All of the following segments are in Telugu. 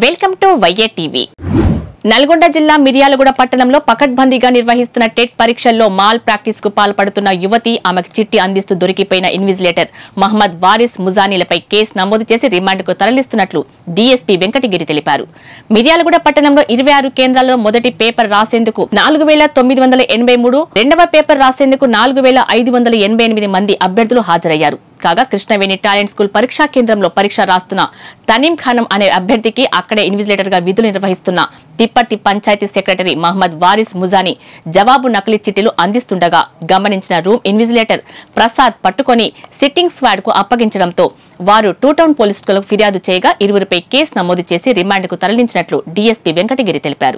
welcome to YA TV Nalgonda జిల్లా మిర్యాలగూడ పట్టణంలో పకడ్బందీగా నిర్వహిస్తున్న టెట్ పరీక్షల్లో మాల్ ప్రాక్టీస్ కు పాల్పడుతున్న యువతి ఆమెకు చిట్టి అందిస్తూ దొరికిపోయిన ఇన్విజిలేటర్ మహమ్మద్ వారిస్ ముజానీలపై కేసు నమోదు చేసి రిమాండ్కు తరలిస్తున్నట్లు డీఎస్పీ వెంకటగిరి తెలిపారు మిర్యాలగూడ పట్టణంలో ఇరవై ఆరు కేంద్రాల్లో మొదటి పేపర్ రాసేందుకు నాలుగు వేల తొమ్మిది వందల ఎనభై మూడు రెండవ పేపర్ రాసేందుకు నాలుగు వేల ఐదు వందల ఎనభై ఎనిమిది మంది అభ్యర్థులు హాజరయ్యారు కాగా కృష్ణవేణి టాలెంట్ స్కూల్ పరీక్షా కేంద్రంలో పరీక్ష రాస్తున్న తనీం ఖానం అనే అభ్యర్థికి అక్కడే ఇన్విజిలేటర్ గా విధులు నిర్వహిస్తున్న తిప్పర్తి పంచాయతీ సెక్రటరీ మహమ్మద్ వారిస్ ముజాని జవాబు నకిలీ చిట్టీలు అందిస్తుండగా గమనించిన రూమ్ ఇన్విజిలేటర్ ప్రసాద్ పట్టుకొని సిట్టింగ్ స్క్వాడ్ కు అప్పగించడంతో వారు టూ టౌన్ పోలీసులకు ఫిర్యాదు చేయగా ఇరువురిపై కేసు నమోదు చేసి రిమాండ్కు తరలించినట్లు డీఎస్పీ వెంకటగిరి తెలిపారు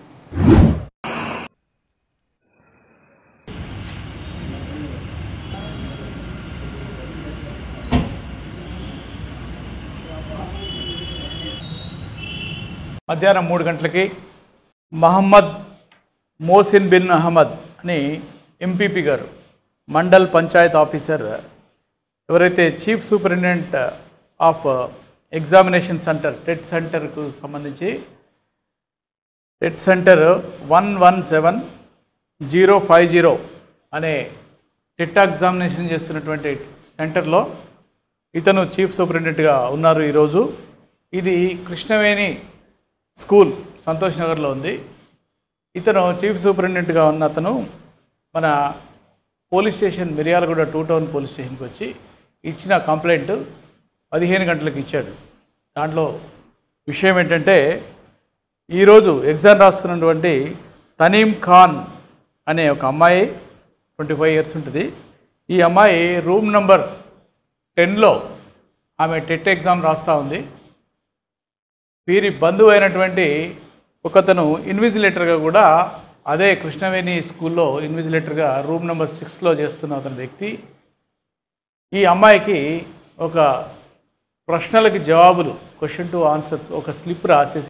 మధ్యాహ్నం మూడు గంటలకి మహమ్మద్ మోసిన్ బిన్ అహ్మద్ అని ఎంపీపీ గారు మండల్ పంచాయత్ ఆఫీసర్ ఎవరైతే chief superintendent of examination centre TET సెంటర్కు సంబంధించి TET centre one one seven zero five zero అనే టెట్ ఎగ్జామినేషన్ చేస్తున్నటువంటి సెంటర్లో ఇతను చీఫ్ సూపరింటెండెంట్గా ఉన్నారు ఈరోజు ఇది కృష్ణవేణి స్కూల్ సంతోష్ నగర్లో ఉంది ఇతను చీఫ్ సూపరింటెండెంట్గా ఉన్న అతను మన police station Miryalaguda two town police స్టేషన్కి వచ్చి ఇచ్చిన కంప్లైంట్ పదిహేను గంటలకు ఇచ్చాడు దాంట్లో విషయం ఏంటంటే ఈరోజు ఎగ్జామ్ రాస్తున్నటువంటి తనీం ఖాన్ అనే ఒక అమ్మాయి ట్వంటీ ఫైవ్ ఇయర్స్ ఉంటుంది ఈ అమ్మాయి రూమ్ నంబర్ టెన్లో ఆమె టెట్ ఎగ్జామ్ రాస్తూ ఉంది వీరి బంధువు అయినటువంటి ఒకతను ఇన్విజిలేటర్గా కూడా అదే కృష్ణవేణి స్కూల్లో ఇన్విజిలేటర్గా రూమ్ నెంబర్ సిక్స్లో చేస్తున్న అతని వ్యక్తి ఈ అమ్మాయికి ఒక ప్రశ్నలకి జవాబులు క్వశ్చన్ టు ఆన్సర్స్ ఒక స్లిప్ రాసేసి